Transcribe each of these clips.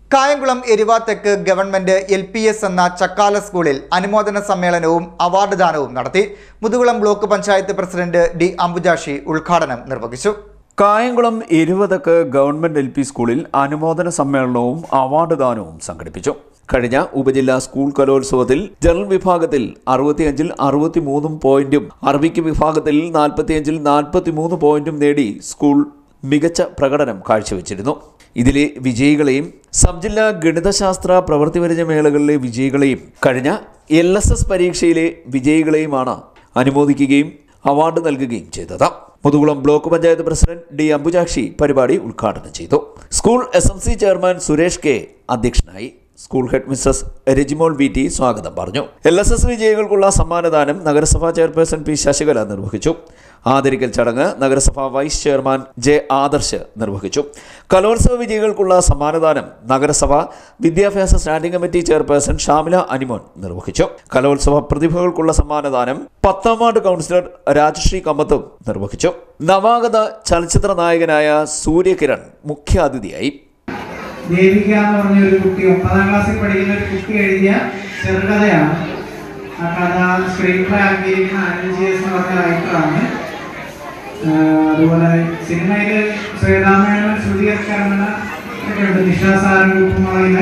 കായംകുളം എരിവാത്തെക്ക് government L P S എന്ന ചക്കാല സ്കൂളിൽ അനുമോദന സമ്മേളനവും അവാർഡ് ദാനവും നടത്തി Muthukulam block panchayat president D Ambujakshi ഉദ്ഘാടനം നിർവഹിച്ചു കായംകുളം ഇരുപതക്ക് ഗവൺമെന്റ് എൽ പി സ്കൂളിൽ അനുമോദന സമ്മേളനവും അവാർഡ് ദാനവും സംഘടിപ്പിച്ചു കഴിഞ്ഞ ഉപജില്ലാ സ്കൂൾ കലോത്സവത്തിൽ ജനറൽ വിഭാഗത്തിൽ അറുപത്തിയഞ്ചിൽ അറുപത്തിമൂന്നും പോയിന്റും അറബിക്ക് വിഭാഗത്തിൽ നാൽപ്പത്തിയഞ്ചിൽ നാൽപ്പത്തിമൂന്ന് പോയിന്റും നേടി സ്കൂൾ മികച്ച പ്രകടനം കാഴ്ചവെച്ചിരുന്നു ഇതിലെ വിജയികളെയും സബ് ജില്ലാ ഗണിതശാസ്ത്ര പ്രവൃത്തിപരിചയ മേളകളിലെ വിജയികളെയും കഴിഞ്ഞ എൽ എസ് എസ് പരീക്ഷയിലെ വിജയികളെയുമാണ് അനുമോദിക്കുകയും അവാർഡ് നൽകുകയും ചെയ്തത് Muthukulam block panchayat president D Ambujakshi പരിപാടി ഉദ്ഘാടനം ചെയ്തു school S M C chairman Suresh K അധ്യക്ഷനായി school head Mrs Rajimol V T സ്വാഗതം പറഞ്ഞു എൽ എസ് എസ് വിജയികൾക്കുള്ള സമ്മാനദാനം നഗരസഭാ ചെയർപേഴ്സൺ പി ശശികല നിർവഹിച്ചു ആദരിക്കൽ ചടങ്ങ് നഗരസഭാ വൈസ് ചെയർമാൻ ജെ ആദർശ് നിർവഹിച്ചു കലോത്സവ വിജയികൾക്കുള്ള സമ്മാനദാനം നഗരസഭ വിദ്യാഭ്യാസ standing committee chairperson Shamila Animon നിർവഹിച്ചു കലോത്സവ പ്രതിഭകൾക്കുള്ള സമ്മാനദാനം പത്താം വാർഡ് കൗൺസിലർ രാജശ്രീ കമ്മത്തും നിർവഹിച്ചു നവാഗത ചലച്ചിത്ര നായകനായ സൂര്യകിരൺ മുഖ്യാതിഥിയായി ദേവിക എന്ന് പറഞ്ഞൊരു കുട്ടി ഒമ്പതാം ക്ലാസ്സിൽ പഠിക്കുന്ന ഒരു കുട്ടി എഴുതിയ ചെറുകഥയാണ് ആ കഥ സ്ക്രീൻ പ്ലേ ആക്കിയിരിക്കുന്ന അനിൽ ജി എസ് എന്ന് പറഞ്ഞ റൈറ്ററാണ് അതുപോലെ സിനിമയിൽ ശ്രീരാമേണൻ ശ്രുതികർക്കരമണ ഒക്കെ ഉണ്ട് നിഷാ സാരൻ കുപ്പുമുളയില്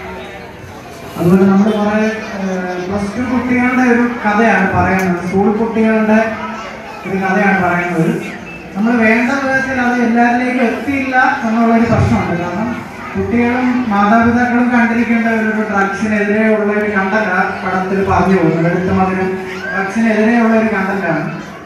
അതുപോലെ നമ്മൾ കുറെ പ്ലസ് ടു കുട്ടികളുടെ ഒരു കഥയാണ് പറയുന്നത് സ്കൂൾ കുട്ടികളുടെ ഒരു കഥയാണ് പറയുന്നത് നമ്മൾ വേണ്ട വിധത്തിൽ അത് എല്ലാവരിലേക്കും എത്തിയില്ല എന്നുള്ളൊരു പ്രശ്നമുണ്ട് കാരണം കുട്ടികളും മാതാപിതാക്കളും കണ്ടിരിക്കേണ്ട ഒരു ഡ്രഗ്സിനെതിരെയുള്ള ഒരു കണ്ടന്റ് ആ പടത്തിൽ പറഞ്ഞു പോകുന്നത് എടുത്ത മതിനും ഡ്രഗ്സിനെതിരെയുള്ള ഒരു കണ്ടന്റാണ്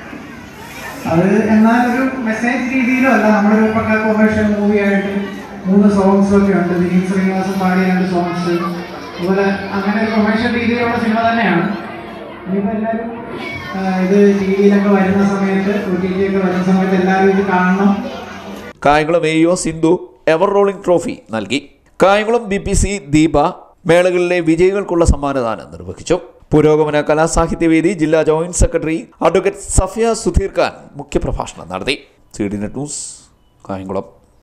അത് എന്നാൽ ഒരു മെസ്സേജ് രീതിയിലും അല്ല നമ്മളൊരു പക്ക കൊമേഴ്ഷ്യൽ മൂവി ആയിട്ട് മൂന്ന് സോങ്സും ഒക്കെ ഉണ്ട് ദിലീപ് ശ്രീനിവാസൻ പാടിയ രണ്ട് സോങ്സ് അതുപോലെ അങ്ങനെ ഒരു കൊമേഴ്ഷ്യൽ രീതിയിലുള്ള സിനിമ തന്നെയാണ് ഇനിയിപ്പോൾ എല്ലാവരും ആ, ഇത് ടി വിയിലൊക്കെ വരുന്ന സമയത്ത് ഒ ടി ടി ഒക്കെ വരുന്ന സമയത്ത് എല്ലാവരും ഇത് കാണണം Kayamkulam A O Sindhu ever rolling trophy നൽകി Kayamkulam B P C Deepa മേളകളിലെ വിജയികൾക്കുള്ള സമ്മാനദാനം നിർവഹിച്ചു പുരോഗമന കലാസാഹിത്യവേദി ജില്ലാ joint secretary advocate Safiya Sudheer Khan മുഖ്യപ്രഭാഷണം നടത്തി C D net news Kayamkulam